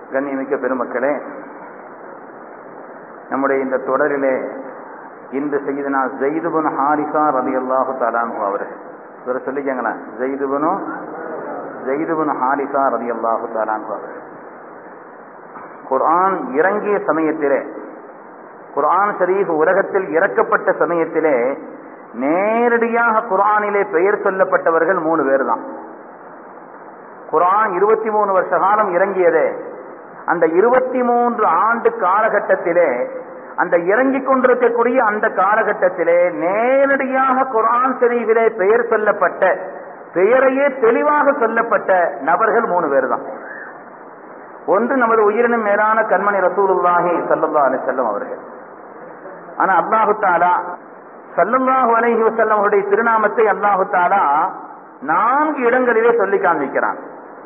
கண்ணியமிக்க பெருமக்களே நம்முடைய இந்த தொடரிலே இன்று செய்தனா ஜெய்துபுன் ஹாரிசா ரதி அல்லாஹு தலானு அவர்கள் இவரை சொல்லிக்கங்களேன் ஜெய்துபனு ஜெய்துபுன் ஹாரிசா ரதி அல்லாஹு தலானு அவர்கள் குர்ஆன் இறங்கிய சமயத்திலே குர்ஆன் ஷரீஃப் உலகத்தில் இறக்கப்பட்ட சமயத்திலே நேரடியாக குர்ஆனிலே பெயர் சொல்லப்பட்டவர்கள் மூணு பேர் தான் குர்ஆன் இருபத்தி மூணு வருஷ காலம் இறங்கியதே அந்த இருபத்தி மூன்று ஆண்டு காலகட்டத்திலே அந்த இறங்கிக் கொண்டிருக்கக்கூடிய அந்த காலகட்டத்திலே நேரடியாக குர்ஆன் ஷரீஃபிலே பெயர் சொல்லப்பட்ட பெயரையே தெளிவாக சொல்லப்பட்ட நபர்கள் மூணு பேர் தான் ஒன்று நமது உயிரினும் மேலான கண்மணி ரசூலுல்லாஹி சல்லல்லா அலி செல்லம் அவர்கள் ஆனா அல்லாஹு தாலா சல்லல்லாஹு அலைஹி வசல்லம் அவருடைய திருநாமத்தை அல்லாஹு தாலா நான்கு இடங்களிலே சொல்லி காண்பிக்கிறான்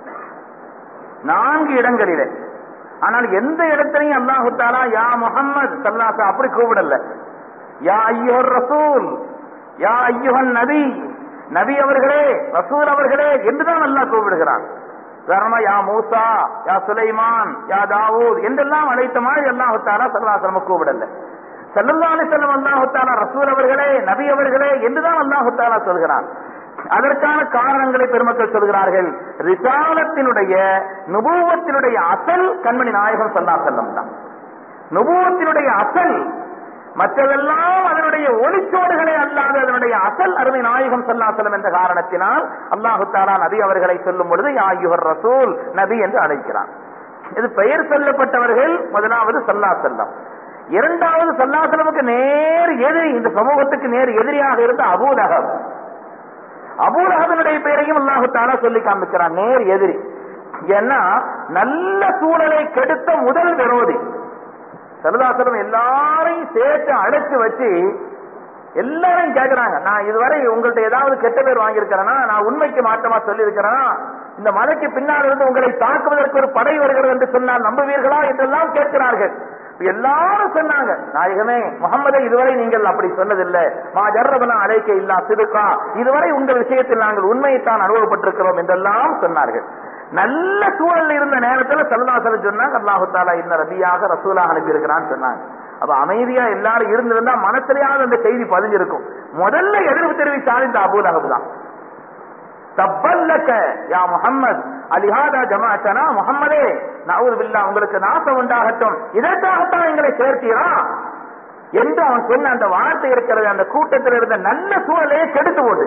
நான்கு இடங்களிலே ஆனால் எந்த இடத்திலையும் அல்லாஹு தாலா யா முகம்மது சல்லாசா அப்படி கூப்பிடல யா ஐயோர் ரசூல் யா ஐயோஹன் நபி நபி அவர்களே ரசூல் அவர்களே என்றுதான் அல்லாஹ் கூப்பிடுகிறான் உதாரணமா யா மூசா யா சுலைமான் யா தாவூத் என்றெல்லாம் அழைத்த மாதிரி அல்லாஹு தாலா சல்லாசலம் கூப்பிடல சல்லல்லா அலி செல்லம் அல்லாஹு தாலா ரசூல் அவர்களே நபி அவர்களே என்றுதான் அல்லாஹு தாலா சொல்கிறான் அதற்கான காரணங்களை பெருமக்கள் சொல்கிறார்கள் ரிசாலத்தினுடைய நுபூவத்தினுடைய அசல் கண்மணி நாயகம் சல்லா செல்லம் தான் நுபூவத்தினுடைய அசல் மற்றதெல்லாம் அதனுடைய ஒளிச்சோடுகளே அல்லாத அதனுடைய அசல் அருமை நாயகம் சல்லாசலம் என்ற காரணத்தினால் அல்லாஹு தாலா நபி அவர்களை சொல்லும் பொழுது யாயுவர் ரசூல் நபி என்று அழைக்கிறான் இது பெயர் சொல்லப்பட்டவர்கள் முதலாவது சல்லா செல்லம் இரண்டாவது சல்லாசலமுக்கு நேர் எதிரி இந்த சமூகத்துக்கு நேர் எதிரியாக இருந்த அபூலகம் அபூலகனுடைய பெயரையும் அல்லாஹு தாலா சொல்லி காமிக்கிறான் நேர் எதிரி ஏன்னா நல்ல சூழலை கெடுத்த முதல் விரோதி சரதாசலம் எல்லாரையும் சேர்த்து அழைச்சு வச்சு எல்லாரையும் கேட்கிறாங்க நான் இதுவரை உங்கள்ட்ட ஏதாவது கெட்ட பேர் வாங்கியிருக்கிறேன்னா நான் உண்மைக்கு மாற்றமா சொல்லி இருக்கிறேன்னா இந்த மலைக்கு பின்னால் இருந்து உங்களை தாக்குவதற்கு ஒரு படை வருகிறது என்று சொன்னால் நம்புவீர்களா என்றெல்லாம் கேட்கிறார்கள் எல்லாரும் சொன்னாங்க நாயகமே முகமதை இதுவரை நீங்கள் அப்படி சொன்னதில்லை மா ஜர்ரபனா அழைக்க இல்லா சிறுக்கா இதுவரை உங்கள் விஷயத்தில் நாங்கள் உண்மையைத்தான் அனுபவப்பட்டிருக்கிறோம் என்றெல்லாம் சொன்னார்கள் நல்ல சூழல் இருந்த நேரத்தில் சல்லாசலம் சொன்னாங்க அல்லாஹு தாலா இந்த ரபியாக ரசூலாக அனுப்பியிருக்கிறான்னு சொன்னாங்க அப்ப அமைதியா எல்லாரும் இருந்திருந்தா மனத்திலேயாவது அந்த செய்தி பதிஞ்சிருக்கும் முதல்ல எதிர்ப்பு தெரிவிச்சாலும் இந்த அபூல் அகபு தான் தப்பல்லக்க யா முகம்மது அலிஹாதா ஜமாத்தனா முகம்மதே நவுர் பில்லா உங்களுக்கு நாசம் உண்டாகட்டும் இதற்காகத்தான் எங்களை சேர்த்தீரா என்று அவன் சொன்ன அந்த வார்த்தை இருக்கிறது அந்த கூட்டத்தில் இருந்த நல்ல சூழலையே கெடுத்து போட்டு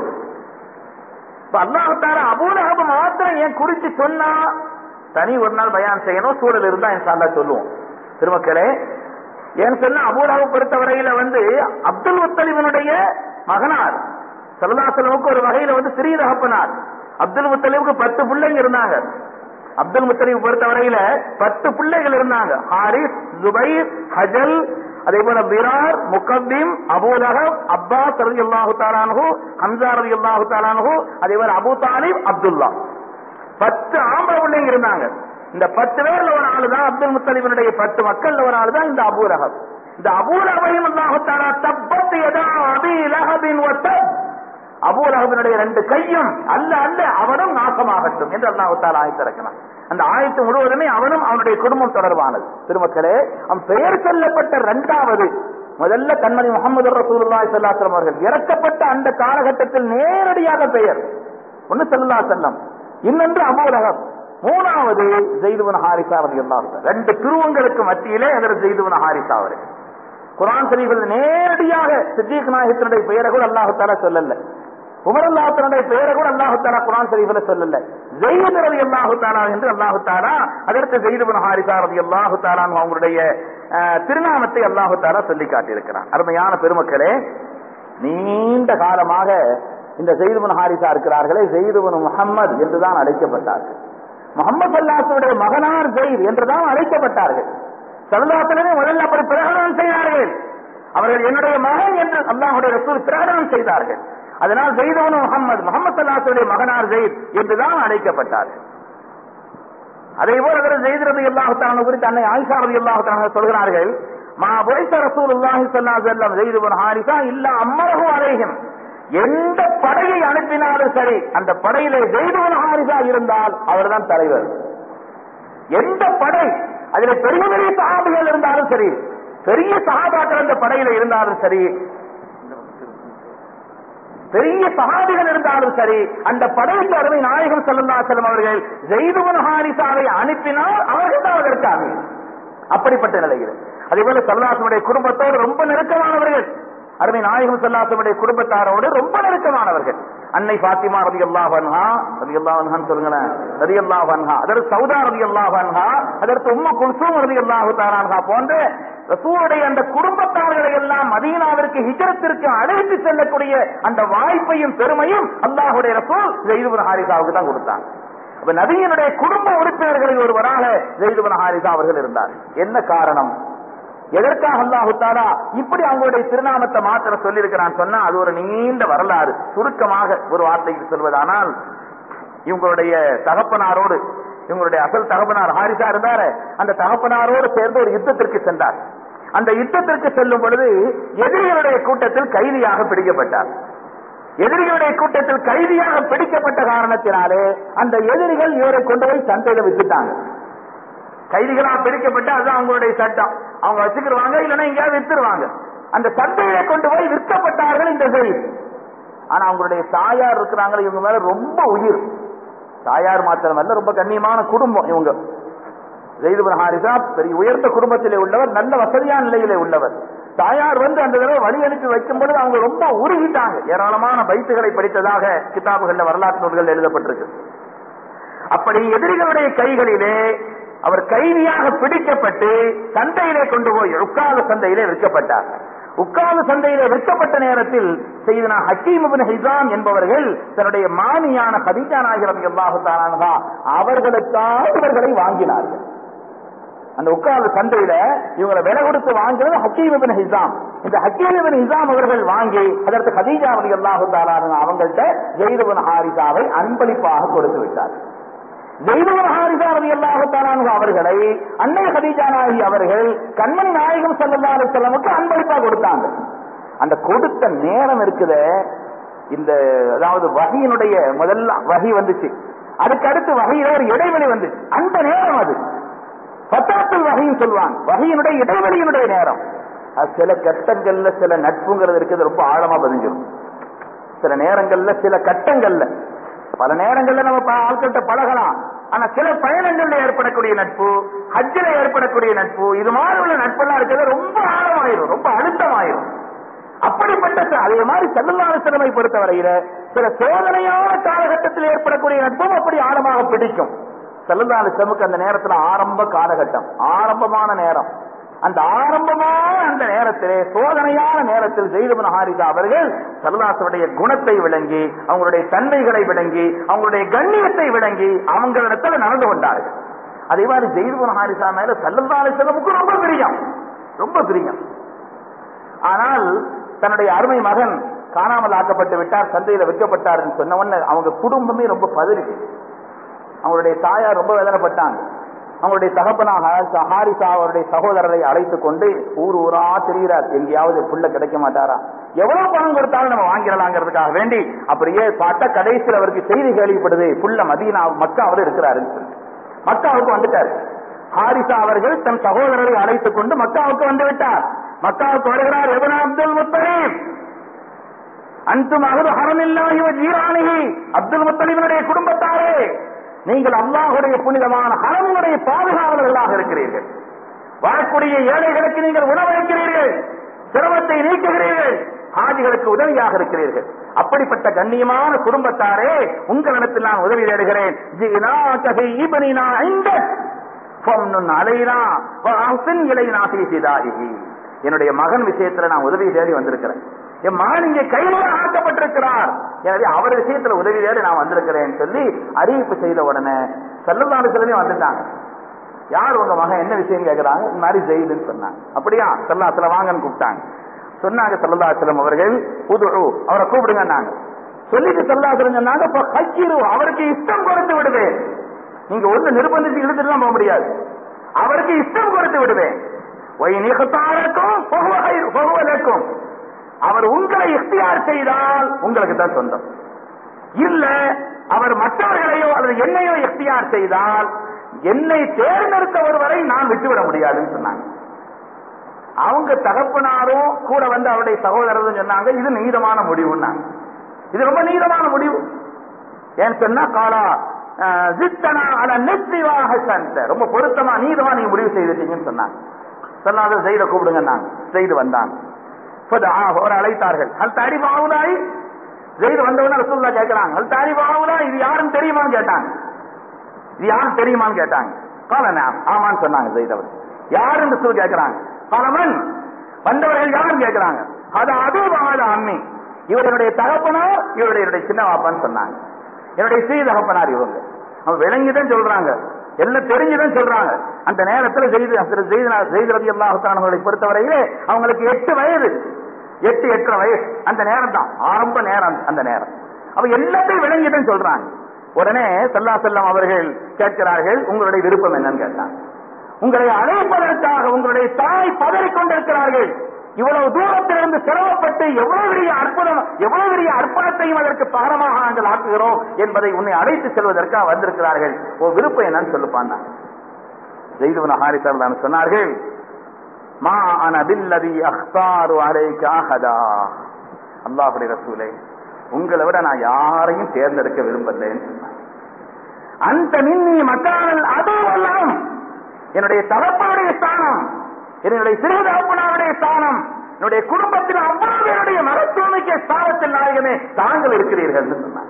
அல்லாஹால அபூலகப மாத்திரம் ஏன் குறிச்சு சொன்னா தனி ஒரு நாள் பயான் செய்யணும் சூழல் இருந்தா என் சாலா சொல்லுவோம் திருமக்களே ஏன் சொன்ன அபூலகை பொறுத்தவரையில வந்து அப்துல் முத்தலிவனுடைய மகனார் சல்லாசலமுக்கு ஒரு வகையில வந்து சிறிய தகப்பனார் அப்துல் முத்தலிவுக்கு பத்து பிள்ளைங்க இருந்தாங்க அப்துல் முத்தலிப் பொறுத்தவரையில பத்து பிள்ளைகள் இருந்தாங்க ஹாரிஸ் ஜுபைர் ஹஜல் அதே போல பிரார் முகத்தீம் அபூலகம் அப்பாஸ் ரவி அல்லாஹு தாலானு ஹம்சா ரவி அல்லாஹு தாலானு அதே போல அபு தாலிப் அப்துல்லா பத்து ஆம்பளை பிள்ளைங்க இருந்தாங்க இந்த பத்து பேர்ல ஒரு ஆளு தான் அப்துல் முத்தலிபனுடைய பத்து மக்கள்ல ஒரு ஆளு தான் இந்த அபூலகம் இந்த அபூலகையும் அல்லாஹு தாலா தப்பத்து எதா அபி லஹபின் ஒத்தப் அபூலகபினுடைய ரெண்டு கையும் அல்ல அல்ல அவனும் நாசமாகட்டும் என்று அல்லாஹு தாலா ஆயத்திறக்கிறான் அந்த ஆயத்து முழுவதுமே அவனும் அவனுடைய குடும்பம் தொடர்பானது திருமக்களே அவன் பெயர் சொல்லப்பட்ட இரண்டாவது முதல்ல கண்மணி முகமது ரசூலுல்லாஹி ஸல்லல்லாஹு அவர்கள் இறக்கப்பட்ட அந்த காலகட்டத்தில் நேரடியாக பெயர் ஒன்னு செல்லா செல்லம் இன்னொன்று அபூலகம் மூணாவது ஜெய்துவன் ஹாரிசா ரலியல்லாஹு ரெண்டு துருவங்களுக்கு மத்தியிலே அதில் ஜெய்துவன் ஹாரிசா அவர்கள் குரான் ஷரீஃபில் நேரடியாக சித்திக் நாயகத்தினுடைய பெயரை கூட அல்லாஹு தாலா சொல்லல உமர் அல்லாஹனுடைய பெயரை கூட அல்லாஹு தாலா குரான் ஷரீஃபில் சொல்லல ஜெயித் ரவி அல்லாஹு தாலா என்று அல்லாஹு தாலா அதற்கு ஜெயிதுபன் ஹாரிசா ரவி அல்லாஹு தாலா அவங்களுடைய திருநாமத்தை அல்லாஹு தாலா சொல்லி காட்டியிருக்கிறான் அருமையான பெருமக்களே நீண்ட காலமாக இந்த ஜெயிதுபன் ஹாரிசா இருக்கிறார்களே ஜெயிதுபன் முகம்மது என்றுதான் அழைக்கப்பட்டார்கள் முகமது அல்லாஹுடைய மகனார் ஜெயித் என்றுதான் அழைக்கப்பட்டார்கள் சல்லாத்திலே முதல்ல அப்படி பிரகடனம் செய்தார்கள் அவர்கள் என்னுடைய மகன் என்று அல்லாஹுடைய ரசூல் பிரகடனம் செய்தார்கள் அதனால் ஜெயிதவன் முகமது முகமது சல்லாசுடைய மகனார் ஜெயித் என்றுதான் அழைக்கப்பட்டார்கள் அதே போல அவர் ஜெயித் ரதி அல்லாஹுத்தான குறித்து அன்னை ஆயிஷா ரதி அல்லாஹுத்தான சொல்கிறார்கள் மா புரைத்த ரசூல் அல்லாஹி சல்லா செல்லம் ஜெயிதுபன் ஹாரிசா இல்ல அம்மரகு அலைஹிம் எந்த படையை அனுப்பினாலும் சரி அந்த படையிலே ஜெயிதுபன் ஹாரிசா இருந்தால் அவர்தான் தலைவர் எந்த படை அதுல பெரிய பெரிய சகாபிகள் இருந்தாலும் சரி பெரிய சகாபாக்கள் அந்த படையில இருந்தாலும் சரி பெரிய சகாபிகள் இருந்தாலும் சரி அந்த படைக்கு அருமை நாயகம் செல்லும் அவர்கள் ஜெய்துவன் ஹாரிசாவை அனுப்பினால் அவர்கள் தான் அதற்காக அப்படிப்பட்ட நிலையில் அதே போல சல்லாசனுடைய குடும்பத்தோடு ரொம்ப நெருக்கமானவர்கள் அருமை நாயகம் சல்லாசனுடைய குடும்பத்தாரோடு ரொம்ப நெருக்கமானவர்கள் அன்னை பாத்திமா ரதி அல்லாஹ் அன்ஹா ரதி அல்லாஹ் அன்ஹான்னு சொல்லுங்களேன் ரதி அல்லாஹ் அன்ஹா அதற்கு சௌதா ரதி அல்லாஹ் அன்ஹா அதற்கு உம்ம குல்சூம் ரதி அல்லாஹு தாரான்ஹா போன்ற ரசூலுடைய அந்த குடும்பத்தார்களை எல்லாம் மதீனாவிற்கு ஹிஜரத்திற்கு அழைத்து செல்லக்கூடிய அந்த வாய்ப்பையும் பெருமையும் அல்லாஹுடைய ரசூல் ஜெயிதுபுன் ஹாரிசாவுக்கு தான் கொடுத்தாங்க அப்ப நபியினுடைய குடும்ப உறுப்பினர்களில் ஒருவராக ஜெயிதுபுன் ஹாரிசா அவர்கள் இருந்தார் என்ன காரணம் எதற்காக அல்லாஹு தாலா இப்படி அவங்களுடைய திருநாமத்தை மாத்திர சொல்லியிருக்கிறான் சொன்னா அது ஒரு நீண்ட வரலாறு சுருக்கமாக ஒரு வார்த்தைக்கு சொல்வதானால் இவங்களுடைய தகப்பனாரோடு இவங்களுடைய அசல் தகப்பனார் ஹாரிசா இருந்தாரு அந்த தகப்பனாரோடு சேர்ந்து ஒரு யுத்தத்திற்கு சென்றார் அந்த யுத்தத்திற்கு செல்லும் பொழுது எதிரிகளுடைய கூட்டத்தில் கைதியாக பிடிக்கப்பட்டார் எதிரிகளுடைய கூட்டத்தில் கைதியாக பிடிக்கப்பட்ட காரணத்தினாலே அந்த எதிரிகள் இவரை கொண்டு போய் சந்தையில வித்துட்டாங்க கைதிகளா பிடிக்கப்பட்டு அதுதான் அவங்களுடைய சட்டம் அவங்க வச்சுக்கிடுவாங்க இல்லைன்னா எங்கேயாவது வித்துருவாங்க அந்த சந்தையில கொண்டு போய் விற்கப்பட்டார்கள் இந்த செய்தி ஆனா அவங்களுடைய தாயார் இருக்கிறாங்களே இவங்க மேல ரொம்ப உயிர் தாயார் மாத்திரமல்ல ரொம்ப கண்ணியமான குடும்பம் இவங்க ஜெயிதுபன் ஹாரிசா பெரிய உயர்ந்த குடும்பத்திலே உள்ளவர் நல்ல வசதியான நிலையிலே உள்ளவர் தாயார் வந்து அந்த தடவை வழி அனுப்பி வைக்கும் பொழுது அவங்க ரொம்ப உருகிட்டாங்க ஏராளமான பைத்துகளை படித்ததாக கிதாபுகள்ல வரலாற்று நூல்கள் எழுதப்பட்டிருக்கு அப்படி எதிரிகளுடைய கைகளிலே அவர் கைதியாக பிடிக்கப்பட்டு சந்தையிலே கொண்டு போய் உட்காத சந்தையிலே விற்கப்பட்டார் உட்காத சந்தையிலே விற்கப்பட்ட நேரத்தில் செய்தனா ஹக்கீம் ஹிசாம் என்பவர்கள் தன்னுடைய மாமியான கதிஜா நாயகம் எல்லாஹு அவர்களுக்காக இவர்களை வாங்கினார்கள் அந்த உட்கார்ந்து சந்தையில இவங்களை விலை கொடுத்து வாங்கினது ஹக்கீம் இபின் ஹிசாம் இந்த ஹக்கீம் இபின் ஹிசாம் அவர்கள் வாங்கி அதற்கு ஹதீஜா அலி அல்லாஹு அவங்கள்ட்ட ஜெயிதுபன் ஹாரிசாவை அன்பளிப்பாக கொடுத்து விட்டார் ஜெயிதுபன் ஹாரிசா ரவி அல்லாஹு அவர்களை அன்னை ஹதீஜா நாயகி அவர்கள் கண்மணி நாயகம் சல்லா அலுவலமுக்கு அன்பளிப்பா கொடுத்தாங்க அந்த கொடுத்த நேரம் இருக்குது இந்த அதாவது வகையினுடைய முதல்ல வகை வந்துச்சு அதுக்கு அடுத்து வகையில ஒரு இடைவெளி வந்து அந்த நேரம் அது பத்தாத்தில் வகையும் சொல்லுவாங்க வகையினுடைய இடைவெளியினுடைய நேரம் அது சில கட்டங்கள்ல சில நட்புங்கிறது இருக்குது ரொம்ப ஆழமா பதிஞ்சிடும் சில நேரங்கள்ல சில கட்டங்கள்ல பல நேரங்கள்ல நம்ம ஆட்கள்கிட்ட பழகலாம் ஆனா சில பயணங்கள்ல ஏற்படக்கூடிய நட்பு ஹஜ்ஜில ஏற்படக்கூடிய நட்பு இது மாதிரி உள்ள நட்பெல்லாம் இருக்கிறது ரொம்ப ஆழமாயிரும் ரொம்ப அழுத்தமாயிரும் அப்படிப்பட்ட அதே மாதிரி செல்லல்லாத சிறமை பொறுத்தவரையில சில சோதனையான காலகட்டத்தில் ஏற்படக்கூடிய நட்பும் அப்படி ஆழமாக பிடிக்கும் செல்லல்லாத செமுக்கு அந்த நேரத்துல ஆரம்ப காலகட்டம் ஆரம்பமான நேரம் அந்த ஆரம்பமான அந்த நேரத்திலே சோதனையான நேரத்தில் ஜெயிதுபன் ஹாரிசா அவர்கள் சல்லாசனுடைய குணத்தை விளங்கி அவங்களுடைய தன்மைகளை விளங்கி அவங்களுடைய கண்ணியத்தை விளங்கி அவங்களிடத்துல நடந்து கொண்டார்கள் அதே மாதிரி ஜெயிதுபன் ஹாரிசா மேல சல்லல்லாத செலவுக்கு ரொம்ப பிரியம் ரொம்ப பிரியம் ஆனால் தன்னுடைய அருமை மகன் காணாமல் ஆக்கப்பட்டு விட்டார் சந்தையில விற்கப்பட்டார் சொன்ன உடனே அவங்க குடும்பமே ரொம்ப பதறிச்சு அவங்களுடைய தாயார் ரொம்ப வேதனைப்பட்டாங்க அவங்களுடைய தகப்பனாக ஹாரிசா அவருடைய சகோதரரை அழைத்துக் கொண்டு ஊர் ஊரா தெரிகிறார் எங்கேயாவது புள்ள கிடைக்க மாட்டாரா எவ்வளவு பணம் கொடுத்தாலும் நம்ம வாங்கிடலாங்கிறதுக்காக வேண்டி அப்படியே பார்த்தா கடைசியில் அவருக்கு செய்தி கேள்விப்படுது புள்ள மதீனா மக்காவில் இருக்கிறாருன்னு சொல்லி மக்காவுக்கு வந்துட்டார் ஹாரிசா அவர்கள் தன் சகோதரரை அழைத்துக் கொண்டு மக்காவுக்கு வந்து விட்டார் மக்காவுக்கு வருகிறார் எவனா அப்துல் முத்தலீப் அன்றும் அகது ஹரமில்லாஹி ஜீரானிகி அப்துல் முத்தலீபனுடைய குடும்பத்தாரே நீங்கள் அல்லாஹுடைய புனிதமான ஹரமுடைய பாதுகாவலர்களாக இருக்கிறீர்கள் வரக்கூடிய ஏழைகளுக்கு நீங்கள் உணவளிக்கிறீர்கள் சிரமத்தை நீக்குகிறீர்கள் ஹாஜிகளுக்கு உதவியாக இருக்கிறீர்கள் அப்படிப்பட்ட கண்ணியமான குடும்பத்தாரே உங்களிடத்தில் நான் உதவி தேடுகிறேன் என்னுடைய மகன் விஷயத்துல நான் உதவி தேடி வந்திருக்கிறேன் என் மகன் இங்கே கைவிட ஆக்கப்பட்டிருக்கிறார் எனவே அவர் விஷயத்துல உதவி தேடி நான் வந்திருக்கிறேன் சொல்லி அறிவிப்பு செய்த உடனே செல்லதாலத்திலே வந்துட்டாங்க யார் உங்க மகன் என்ன விஷயம் கேட்கிறாங்க இந்த மாதிரி ஜெயிலுன்னு சொன்னாங்க அப்படியா செல்லாத்துல வாங்கன்னு கூப்பிட்டாங்க சொன்னாங்க செல்லதாசலம் அவர்கள் புது அவரை கூப்பிடுங்க சொல்லிட்டு செல்லாசலம் சொன்னாங்க அவருக்கு இஷ்டம் கொடுத்து விடுவேன் நீங்க ஒண்ணு நிர்பந்திச்சு இழுத்துட்டு போக முடியாது அவருக்கு இஷ்டம் கொடுத்து விடுவேன் இருக்கும் அவர் உங்களை இஃப்தியார் செய்தால் உங்களுக்கு தான் சொந்தம் இல்ல அவர் மற்றவர்களையோ அல்லது என்னையோ இஃப்தியார் செய்தால் என்னை தேர்ந்தெடுத்தவர் வரை நான் விட்டுவிட முடியாதுன்னு சொன்னாங்க அவங்க தகப்பனாரும் கூட வந்து அவருடைய சகோதரரும் சொன்னாங்க இது நீதமான முடிவுன்னாங்க இது ரொம்ப நீதமான முடிவு ஏன்னு சொன்னா காலா அஹ், ஜித்தனா அல நெத்திவாக சந்த ரொம்ப பொருத்தமா நீதமா நீங்க முடிவு செய்துட்டீங்கன்னு சொன்னாங்க சொன்னாங்க செய்த கூப்பிடுங்க நாங்க செய்து வந்தாங்க ஃபதஆஹு, அவரை அழைத்தார்கள் அல் தாரிஃப் ஆவுலாய் செய்து வந்தவன ரசூல்லா கேட்கிறாங்க அல் தாரிஃப் ஆவுலா இது யாருன்னு தெரியுமான்னு கேட்டாங்க இது யாரும் தெரியுமான்னு கேட்டாங்க கால நாம் ஆமான்னு சொன்னாங்க செய்தவர் யாருன்னு சொல்லி கேட்கிறாங்க பலவன் வந்தவர்கள் யாருன்னு கேட்கிறாங்க அது அதுவாத அம்மி இவருடைய தகப்பனார் இவருடைய என்னுடைய சின்ன வாப்பான்னு சொன்னாங்க என்னுடைய ஸ்ரீ தகப்பனார் இவங்க அவன் விளங்கிதான் சொல்றாங்க எல்லாம் தெரிஞ்சுதான் சொல்றாங்க அந்த நேரத்துல செய்து செய்தி அல்லாஹானவர்களை பொறுத்தவரையிலே அவங்களுக்கு எட்டு வயது எட்டு எட்டரை வயசு அந்த நேரம் தான் ஆரம்ப நேரம் அந்த நேரம் அவ எல்லாத்தையும் விளங்கிதான் சொல்றாங்க உடனே சல்லா செல்லம் அவர்கள் கேட்கிறார்கள் உங்களுடைய விருப்பம் என்னன்னு கேட்டாங்க உங்களை அழைப்பதற்காக உங்களுடைய தாய் பதறிக் கொண்டிருக்கிறார்கள் இவ்வளவு தூரத்திலிருந்து சிரமப்பட்டு எவ்வளவு பெரிய அற்புதம் எவ்வளவு பெரிய அர்ப்பணத்தையும் அதற்கு பாரமாக நாங்கள் ஆக்குகிறோம் என்பதை உன்னை அழைத்து செல்வதற்காக வந்திருக்கிறார்கள் ஓ விருப்பம் என்னன்னு சொல்லுப்பான் ஜெய்துவன ஹாரிசர் தான் சொன்னார்கள் மா அனபில்லதி அஹ்தாரு அலைக்கு ஆஹதா அல்லாஹுடைய ரசூலே உங்களை விட நான் யாரையும் தேர்ந்தெடுக்க விரும்பலேன்னு சொன்னாங்க அந்த மின்னி மக்கானல் அதுவெல்லாம் என்னுடைய தகப்பனுடைய ஸ்தானம் என்னுடைய சிறு தகப்பனாருடைய ஸ்தானம் என்னுடைய குடும்பத்தில் அவ்வளவு பேருடைய மருத்துவமிக்க ஸ்தானத்தில் நாயகமே தாங்கள் இருக்கிறீர்கள் சொன்னார்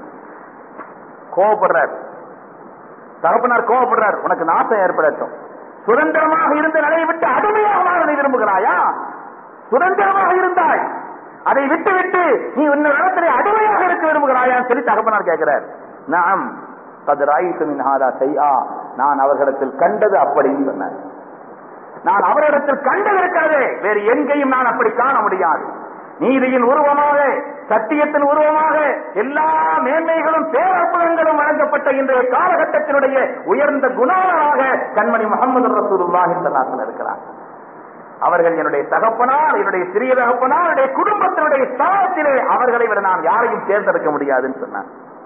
கோவப்படுறார் தகப்பனார் கோவப்படுறார் உனக்கு நாசம் ஏற்படட்டும் சுதந்திரமாக இருந்த நிலையை விட்டு அடிமையாக மாற நீ விரும்புகிறாயா சுதந்திரமாக இருந்தாய் அதை விட்டு விட்டு நீ இந்த இடத்திலே அடிமையாக இருக்க விரும்புகிறாயான்னு சொல்லி தகப்பனார் கேட்கிறார் நாம் கது ராயித்து மின்ஹாதா செய்யா நான் அவர்களிடத்தில் கண்டது அப்படின்னு சொன்னார் நான் அவரிடத்தில் கண்டது இருக்காது வேறு எங்கேயும் நான் அப்படி காண முடியாது நீதியின் உருவமாக சத்தியத்தின் உருவமாக எல்லா மேன்மைகளும் பேரற்புதங்களும் வழங்கப்பட்ட இன்றைய காலகட்டத்தினுடைய உயர்ந்த குணமாக கண்மணி முகமது ரசூலுல்லாஹி ஸல்லல்லாஹு இருக்கிறார் அவர்கள் என்னுடைய தகப்பனார் என்னுடைய சிறிய தகப்பனார் என்னுடைய குடும்பத்தினுடைய ஸ்தானத்திலே அவர்களை விட நாம் யாரையும் தேர்ந்தெடுக்க முடியாதுன்னு சொன்னார்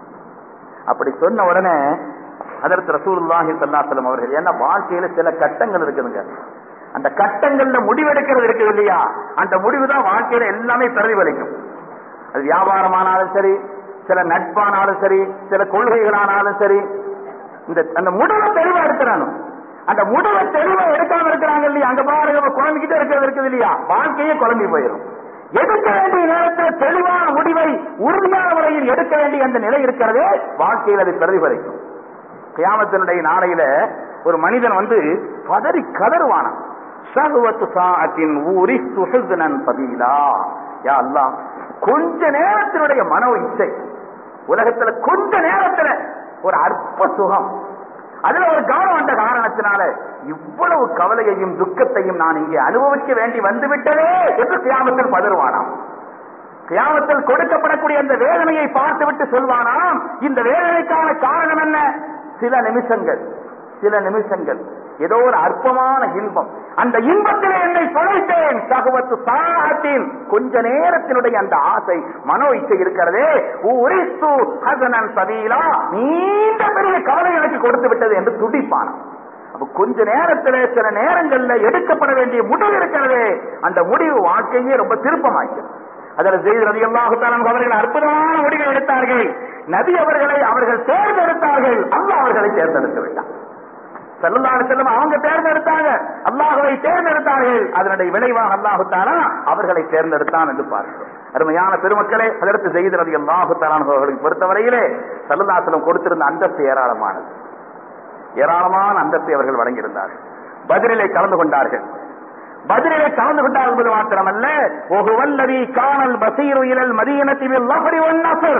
அப்படி சொன்ன உடனே அதற்கு ரசூலுல்லாஹி ஸல்லல்லாஹு அவர்கள் ஏன்னா வாழ்க்கையில சில கட்டங்கள் இருக்குதுங்க அந்த கட்டங்கள்ல முடிவெடுக்கிறது இருக்குது இல்லையா அந்த முடிவு தான் வாழ்க்கையில எல்லாமே பிரதிபலிக்கும் அது வியாபாரமானாலும் சரி சில நட்பானாலும் சரி சில கொள்கைகளானாலும் சரி இந்த அந்த முடிவை தெளிவா எடுக்கிறானு அந்த முடிவை தெளிவா எடுக்காம இருக்கிறாங்க இல்லையா அங்க பாருங்க குழம்பிக்கிட்டே இருக்கிறது இருக்குது இல்லையா வாழ்க்கையே குழம்பி போயிடும் எடுக்க வேண்டிய நேரத்தில் தெளிவான முடிவை உறுதியான முறையில் எடுக்க வேண்டிய அந்த நிலை இருக்கிறதே வாழ்க்கையில் அது பிரதிபலிக்கும் கியாமத்தினுடைய நாளையில ஒரு மனிதன் வந்து பதறி கதறுவானான் ஷஹ்வத்து சாஅத்தின் ஊரி சுஹுதுனன் பதீலா யா அல்லாஹ் கொஞ்ச நேரத்தினுடைய மனோ இச்சை உலகத்துல கொஞ்ச நேரத்துல ஒரு அற்ப சுகம் அதுல ஒரு கவனம் வந்த காரணத்தினால இவ்வளவு கவலையையும் துக்கத்தையும் நான் இங்கே அனுபவிக்க வேண்டி வந்து விட்டதே என்று கியாமத்தில் பதறுவானாம் கியாமத்தில் கொடுக்கப்படக்கூடிய அந்த வேதனையை பார்த்துவிட்டு சொல்வானாம் இந்த வேதனைக்கான காரணம் என்ன சில நிமிஷங்கள் சில நிமிஷங்கள் ஏதோ ஒரு அற்பமான இன்பம் அந்த இன்பத்திலே என்னை தொலைத்தேன் சகவத்து சாத்தின் கொஞ்ச நேரத்தினுடைய அந்த ஆசை மனோ இச்சை இருக்கிறதே உரித்து ஹசனன் சதீலா நீண்ட பெரிய கவலை எனக்கு கொடுத்து விட்டது என்று துடிப்பான் அப்ப கொஞ்ச நேரத்துல சில நேரங்கள்ல எடுக்கப்பட வேண்டிய முடிவு இருக்கிறதே அந்த முடிவு வாழ்க்கையே ரொம்ப திருப்பமாக்கிறது அதில் செய்தி நபி அல்லாஹுத்தாலும் அவர்கள் அற்புதமான முடிவை எடுத்தார்கள் நபி அவர்களை அவர்கள் தேர்ந்தெடுத்தார்கள் அல்லாஹ் அவர்களை தேர்ந்தெடுக்க வேண்டாம் செல்லல்லாறு செல்லும் அவங்க தேர்ந்தெடுத்தாங்க அல்லாஹுவை தேர்ந்தெடுத்தார்கள் அதனுடைய விளைவாக அல்லாஹுத்தானா அவர்களை தேர்ந்தெடுத்தான் என்று பார்க்கிறோம் அருமையான பெருமக்களே அதற்கு செய்தி நபி அல்லாஹுத்தாலான் அவர்களை பொறுத்தவரையிலே செல்லல்லாசலம் கொடுத்திருந்த அந்தஸ்து ஏராளமானது ஏராளமான அந்தஸ்தை அவர்கள் வழங்கியிருந்தார்கள் பதிலிலே கலந்து கொண்டார்கள் பதிலிலே கலந்து கொண்டார் என்பது மாத்திரமல்ல ஒகுவல்லவி காணல் பசீரு இலல் மதீனத்தில் லஹரி ஒன் நசர்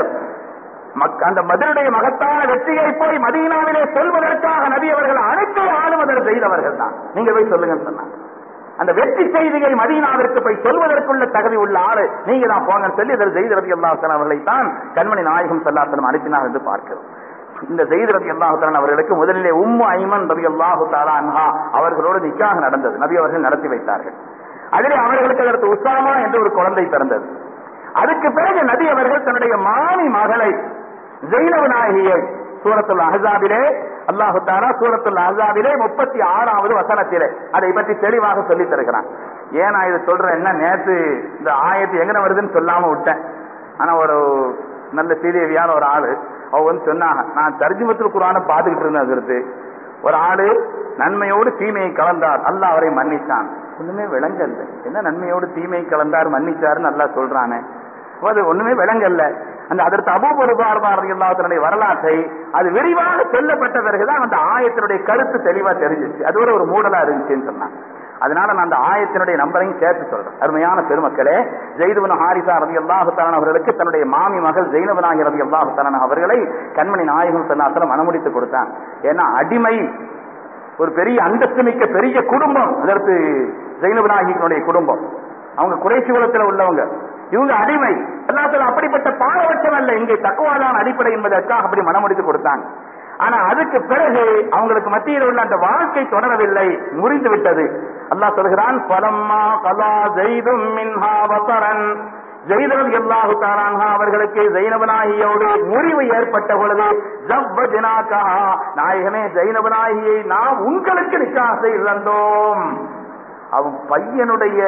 அந்த மதுருடைய மகத்தான வெற்றியை போய் மதீனாவிலே சொல்வதற்காக நபி அவர்கள் அனைத்து ஆளுமதர் செய்தவர்கள் தான் நீங்க போய் சொல்லுங்க சொன்னாங்க அந்த வெற்றி செய்தியை மதீனாவிற்கு போய் சொல்வதற்குள்ள தகுதி உள்ள ஆளு நீங்க தான் போங்க சொல்லி இதில் செய்த ரவி அல்லாஹன் அவர்களை தான் கண்மணி நாயகம் சல்லாசனம் அனுப்பினார் என்று பார்க்கிறோம் இந்த செய்தி ரவி அல்லாஹுத்தாலன் அவர்களுக்கு முதலிலே உம்மு ஐமன் ரவி அல்லாஹு தாலா அன்ஹா அவர்களோடு நிக்காக நடந்தது நபி அவர்கள் நடத்தி வைத்தார்கள் அதிலே அவர்களுக்கு அதற்கு உசாமா என்று ஒரு குழந்தை பிறந்தது அதுக்கு பிறகு நபி அவர்கள் தன்னுடைய மாமி மகளை ஜெயினவ நாயகியை சூரத்துல் அஹ்ஸாபிலே அல்லாஹு தாரா சூரத்துல் அஹ்ஸாபிலே முப்பத்தி ஆறாவது வசனத்திலே அதை பற்றி தெளிவாக சொல்லி தருகிறான் ஏன் நான் இதை சொல்றேன் என்ன நேத்து இந்த ஆயத்து எங்கன வருதுன்னு சொல்லாம விட்டேன் ஆனா ஒரு நல்ல சீதேவியான ஒரு ஆளு அவ வந்து சொன்னாங்க நான் தர்ஜுமத்தில் குரான பாத்துக்கிட்டு இருந்தேன் கருத்து ஒரு ஆளு நன்மையோடு தீமையை கலந்தார் அல்லாஹ் அவரை மன்னித்தான் ஒண்ணுமே விளங்கல்ல என்ன நன்மையோடு தீமையை கலந்தார் மன்னிச்சாருன்னு நல்லா சொல்றானே அப்ப அது ஒண்ணுமே விளங்கல்ல அந்த அதற்கு அபூபருபாரதியுடைய வரலாற்றை அது விரிவாக சொல்லப்பட்ட பிறகுதான் அந்த ஆயத்தினுடைய கருத்து தெளிவா தெரிஞ்சிச்சு அது ஒரு ஒரு மூடலா இருந்துச்சுன்னு சொன்னாங்க அதனால நான் அந்த ஆயத்தினுடைய நம்பரையும் சேர்த்து சொல்றேன் அருமையான பெருமக்களே ஜெயிதுவன் ஹாரிசா ரவி அல்லாஹுத்தாரன் அவர்களுக்கு தன்னுடைய மாமி மகள் ஜெயினவனாகி ரவி அல்லாஹுத்தாரன் அவர்களை கண்மணி நாயகம் சன்னாசனம் அனுமதித்து கொடுத்தான் ஏன்னா அடிமை ஒரு பெரிய அந்தஸ்து மிக்க பெரிய குடும்பம் அதற்கு ஜெயினபனாகிகளுடைய குடும்பம் அவங்க குறைசி குலத்துல உள்ளவங்க இவங்க அடிமை எல்லாத்துல அப்படிப்பட்ட பாரபட்சம் அல்ல இங்கே தக்குவாதான் அடிப்படை என்பதற்காக அப்படி மனமுடித்து கொடுத்தாங்க ஆனா அதுக்கு பிறகு அவங்களுக்கு மத்தியில் உள்ள அந்த வாழ்க்கை தொடரவில்லை முறிந்து விட்டது அல்லாஹ் சொல்கிறான் பலம்மா கலா ஜெய்தும் மின்ஹா வசரன் ஜெயிதரன் எல்லாஹு தாரான்ஹா அவர்களுக்கு ஜெயினபனாகியோடு முறிவு ஏற்பட்ட பொழுது ஜவ்வஜனாகா நாயகமே ஜெயினபனாகியை நாம் உங்களுக்கு நிக்கா செய்தோம் அவன் பையனுடைய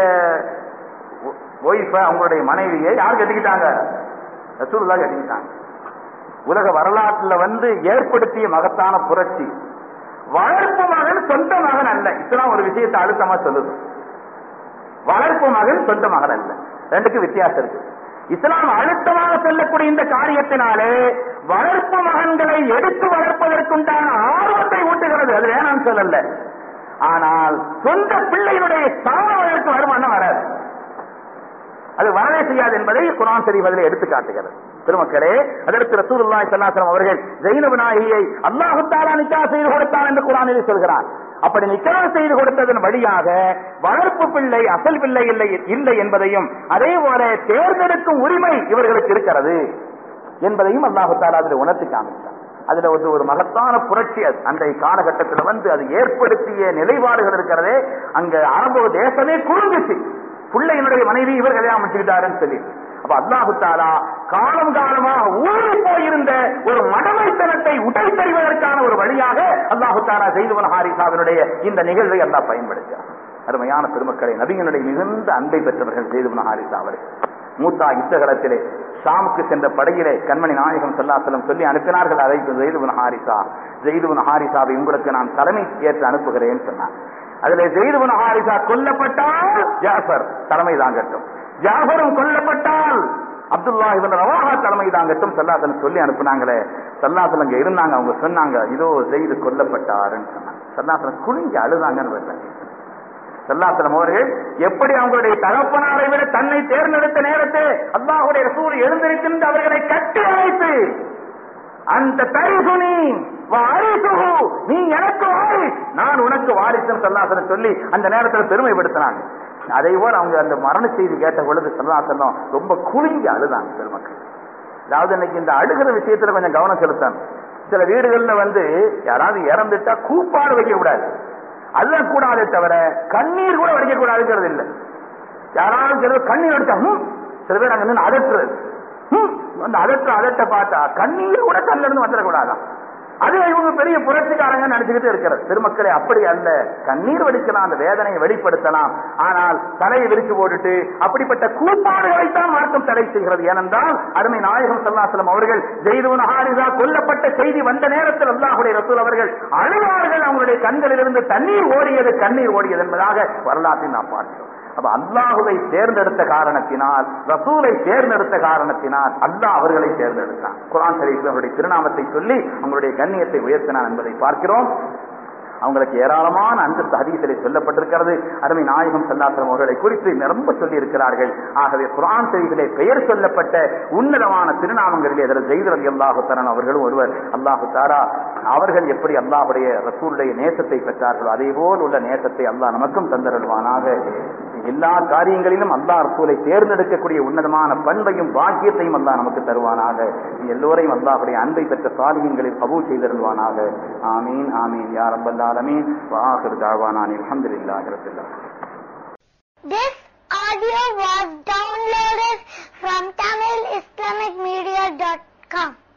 ஒய்ஃப அவங்களுடைய மனைவியை யார் கட்டிக்கிட்டாங்க ரசூலுல்லா கட்டிக்கிட்டாங்க உலக வரலாற்றுல வந்து ஏற்படுத்திய மகத்தான புரட்சி வளர்ப்பு மகன் சொந்த மகன் அல்ல இஸ்லாம் ஒரு விஷயத்தை அழுத்தமா சொல்லுது வளர்ப்பு மகன் சொந்த மகன் அல்ல ரெண்டுக்கு வித்தியாசம் இருக்கு இஸ்லாம் அழுத்தமாக சொல்லக்கூடிய இந்த காரியத்தினாலே வளர்ப்பு மகன்களை எடுத்து வளர்ப்பதற்குண்டான ஆர்வத்தை ஊட்டுகிறது அது வேணாம் சொல்லல ஆனால் சொந்த பிள்ளையினுடைய சாம வளர்ப்பு வருமானம் வராது அது வரவே செய்யாது என்பதை குரான் தெரிவதில் எடுத்து காட்டுகிறது பெருமக்களே அதற்கு ரசூலுல்லாஹி ஸல்லல்லாஹு அவர்கள் ஜெயினப் நாயியை அல்லாஹ் தஆலா நிக்கா செய்து கொடுத்தான் என்று குரானில் சொல்கிறார் அப்படி நிக்கா செய்து கொடுத்ததன் வழியாக வளர்ப்பு பிள்ளை அசல் பிள்ளை இல்லை இல்லை என்பதையும் அதே போல தேர்ந்தெடுக்கும் உரிமை இவர்களுக்கு இருக்கிறது என்பதையும் அல்லாஹு தாலா அதில் உணர்த்தி காமித்தார் அதுல வந்து ஒரு மகத்தான புரட்சி அது அந்த காலகட்டத்தில் வந்து அது ஏற்படுத்திய நிலைப்பாடுகள் இருக்கிறதே அங்க அரபு தேசமே குறுங்குச்சு பிள்ளையினுடைய மனைவி இவர் கல்யாணம் வச்சுக்கிட்டாருன்னு சொல்லி அப்ப அல்லாஹு தாலா காலம் காலமாக ஊறி போயிருந்த ஒரு மடமைத்தனத்தை உடைத்தறிவதற்கான ஒரு வழியாக அல்லாஹு தாலா செய்துவன் ஹாரிசாவினுடைய இந்த நிகழ்வை அல்லாஹ் பயன்படுத்தார் அருமையான பெருமக்களை நபியினுடைய மிகுந்த அன்பை பெற்றவர்கள் செய்துவன் ஹாரிசா அவர்கள் மூத்தா யுத்தகலத்திலே ஷாமுக்கு சென்ற படையிலே கண்மணி நாயகம் சொல்லாசலம் சொல்லி அனுப்பினார்கள் அழைத்து ஜெயிதுவன் ஹாரிசா ஜெயிதுவன் ஹாரிசாவை உங்களுக்கு நான் தலைமை ஏற்று அனுப்புகிறேன் சொன்னார் அதுல ஜெயிதுவன் ஹாரிசா கொல்லப்பட்டால் ஜாஃபர் தலைமை தாங்கட்டும் ஜாஃபரும் கொல்லப்பட்டால் அப்துல்லா இவன் ரவாஹா தலைமை தாங்கட்டும் சல்லாசலம் சொல்லி அனுப்புனாங்களே சல்லாசலம் அங்க இருந்தாங்க அவங்க சொன்னாங்க இதோ செய்து கொல்லப்பட்டாருன்னு சொன்னாங்க சல்லாசலம் குனிஞ்சு அழுதாங்கன்னு வரல சல்லாசலம் அவர்கள் எப்படி அவங்களுடைய தகப்பனாரை விட தன்னை தேர்ந்தெடுத்த நேரத்தை அல்லாஹுடைய ரசூல் எழுந்திருக்கின்ற அவர்களை கட்டி அழைத்து அந்த தரிசுனி வாரிசுகு நீ எனக்கு வாரிஸ் நான் உனக்கு வாரிசுன்னு சல்லாசனம் சொல்லி அந்த நேரத்தில் பெருமைப்படுத்தினாங்க அதே போல அவங்க அந்த மரண செய்தி கேட்ட பொழுது சல்லாசனம் ரொம்ப குலுங்கி அழுதாங்க பெருமக்கள் அதாவது இன்னைக்கு இந்த அழுகிற விஷயத்துல கொஞ்சம் கவனம் செலுத்தணும் சில வீடுகள்ல வந்து யாராவது இறந்துட்டா கூப்பாடு வைக்க கூடாது அதுதான் கூடாதே தவிர கண்ணீர் கூட வடிக்க கூடாதுங்கிறது இல்லை யாராவது சில பேர் கண்ணீர் அடிச்சா ஹம், சில பேர் அங்க நின்று அதட்டுறது ஹம், அந்த அதட்ட அதட்ட பார்த்தா கண்ணீர் கூட கண்ணில் இருந்து வந்துடக்கூடாதான் அது இவங்க பெரிய புரட்சிக்காரங்க நினைச்சுக்கிட்டு இருக்கிறது பெருமக்களே அப்படி அல்ல கண்ணீர் வடிக்கலாம் அந்த வேதனையை வெளிப்படுத்தலாம் ஆனால் தலையை விரிச்சு போட்டுட்டு அப்படிப்பட்ட கூப்பாடுகளைத்தான் மார்க்கம் தடை செய்கிறது ஏனென்றால் அருமை நாயகம் சல்லாசலம் அவர்கள் ஜெய்துவன் ஹாரிசா கொல்லப்பட்ட செய்தி வந்த நேரத்தில் அல்லாஹுடைய ரசூல் அவர்கள் அழுவார்கள் அவங்களுடைய கண்களிலிருந்து தண்ணீர் ஓடியது கண்ணீர் ஓடியது என்பதாக வரலாற்றில் நாம் பார்க்கிறோம் அப்ப அல்லாஹுவை தேர்ந்தெடுத்த காரணத்தினால் ரசூலை தேர்ந்தெடுத்த காரணத்தினால் அல்லாஹ் அவர்களை தேர்ந்தெடுத்தான் குரான் ஷரீஃபில் அவருடைய திருநாமத்தை சொல்லி அவங்களுடைய கண்ணியத்தை உயர்த்தினான் என்பதை பார்க்கிறோம் அவங்களுக்கு ஏராளமான அந்தஸ்து ஹதீசிலே சொல்லப்பட்டிருக்கிறது அருமை நாயகம் சல்லாசலம் அவர்களை குறித்து நிரம்ப சொல்லி இருக்கிறார்கள் ஆகவே குரான் செய்திகளே பெயர் சொல்லப்பட்ட உன்னதமான திருநாமங்களிலே அதில் ஜெய்தரதி அல்லாஹு தரன் அவர்களும் ஒருவர் அல்லாஹு தாரா அவர்கள் எப்படி அல்லாஹுடைய ரசூலுடைய நேசத்தை பெற்றார்களோ அதே போல் உள்ள நேசத்தை அல்லாஹ் நமக்கும் தந்தருள்வானாக எல்லா காரியங்களிலும் அல்லாஹ் ரசூலை தேர்ந்தெடுக்கக்கூடிய உன்னதமான பண்பையும் பாக்கியத்தையும் அல்லாஹ் நமக்கு தருவானாக எல்லோரையும் அல்லாஹுடைய அன்பை பெற்ற சாலியங்களில் கபூல் செய்தருள்வானாக ஆமீன் ஆமீன் யார் ரப்பல் ஆலமீன் வாஹிர் தாவானான் அல்ஹம்துலில்லாஹி ரப்பில் ஆலமீன் This audio was downloaded from TamilIslamicMedia.com.